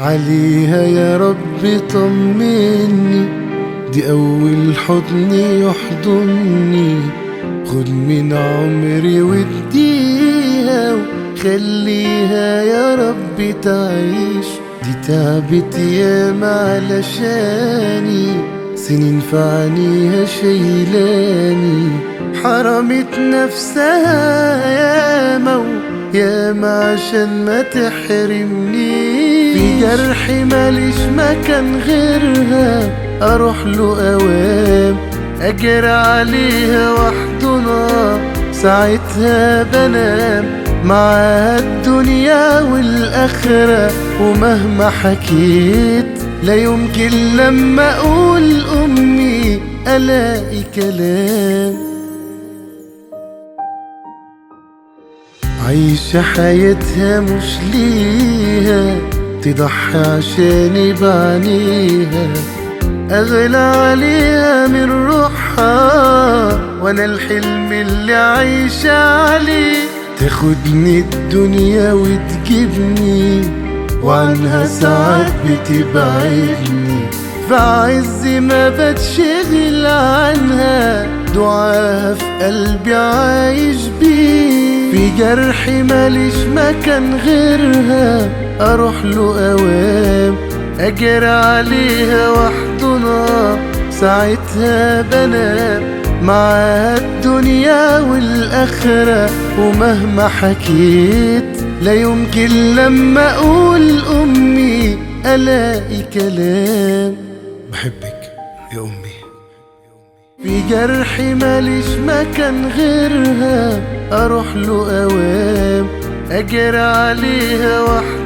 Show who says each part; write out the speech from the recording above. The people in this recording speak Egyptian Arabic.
Speaker 1: عليها يا رب طمني دي أول حضن يحضني خد من عمري واديها وخليها يا رب تعيش دي تعبت ياما علشاني سنين في عينيها شيلاني حرمت نفسها ياما ياما عشان ما تحرمني في جرحي ماليش مكان غيرها اروح له اوام اجري عليها واحضنها ساعتها بنام معاها الدنيا والاخره ومهما حكيت لا يمكن لما اقول امي الاقي كلام عايشة حياتها مش ليها تضحي عشاني بعينيها أغلى عليها من روحها وأنا الحلم اللي عايشة عليه تاخدني الدنيا وتجيبني وعنها ساعات بتبعدني في عز ما بتشغل عنها دعاها في قلبي عايش بيه في جرحي ماليش مكان غيرها اروح له اوام اجري عليها واحضنها ساعتها بنام معاها الدنيا والاخره ومهما حكيت لا يمكن لما اقول امي الاقي كلام
Speaker 2: بحبك يا أمي
Speaker 1: في جرحي ماليش مكان غيرها اروح له اوام اجري عليها واحضنها